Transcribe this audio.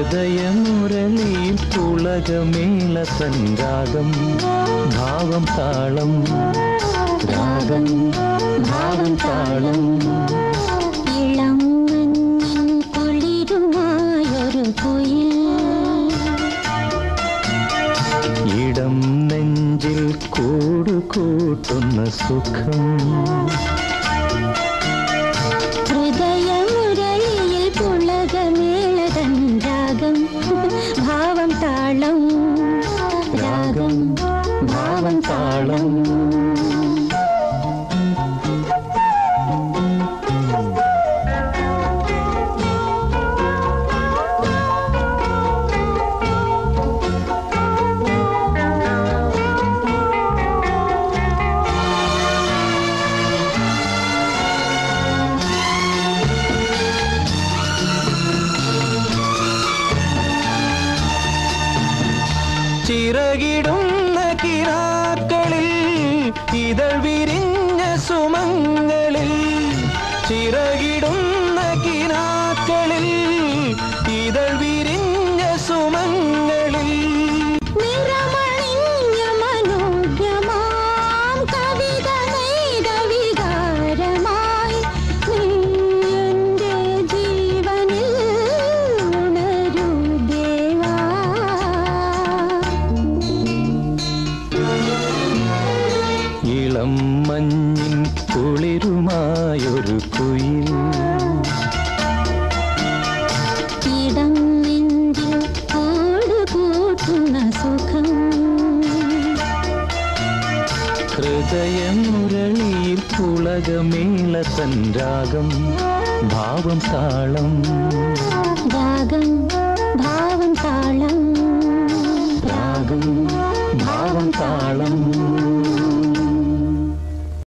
ഹൃദയമുരളിയിൽ പുളകമേള സംരാഗം ഭാവം താളം രാഗം ഭാവം താളം ഇളം മഞ്ഞിൻ കുളിരുമായൊരു കുയിൽ ഇടം നെഞ്ചിൽ കൂടുകൂട്ടുന്ന സുഖം ഹൃദയമുരളിയിൽ പുളകമേളതൻ രാഗം ഭാവം താളം രാഗം ഭാവം താളം ചിറകിടുന്ന കിനാക്കളിൽ ഇതൾ വിരിഞ്ഞ സുമങ്ങളിൽ ചിറകിടുന്ന കിനാക്കളിൽ ഇതൾ വിരിഞ്ഞ സുമങ്ങളിൽ നിറമണിഞ്ഞ മനോജ്ഞമാം കവിത നെയ്ത വികാരമായി നീ എൻ്റെ ജീവനിൽ ഉണരൂ ദേവാ ഇളം മഞ്ഞിൻ കുളിരുമായൊരു കുയിൽ ഇടം നെഞ്ചിൽ കൂടുകൂട്ടുന്ന സുഖം ഹൃദയമുരളിയിൽ പുളകമേള രാഗം ഭാവം താളം രാഗം ഭാവം താളം രാഗം ഭാവം താളം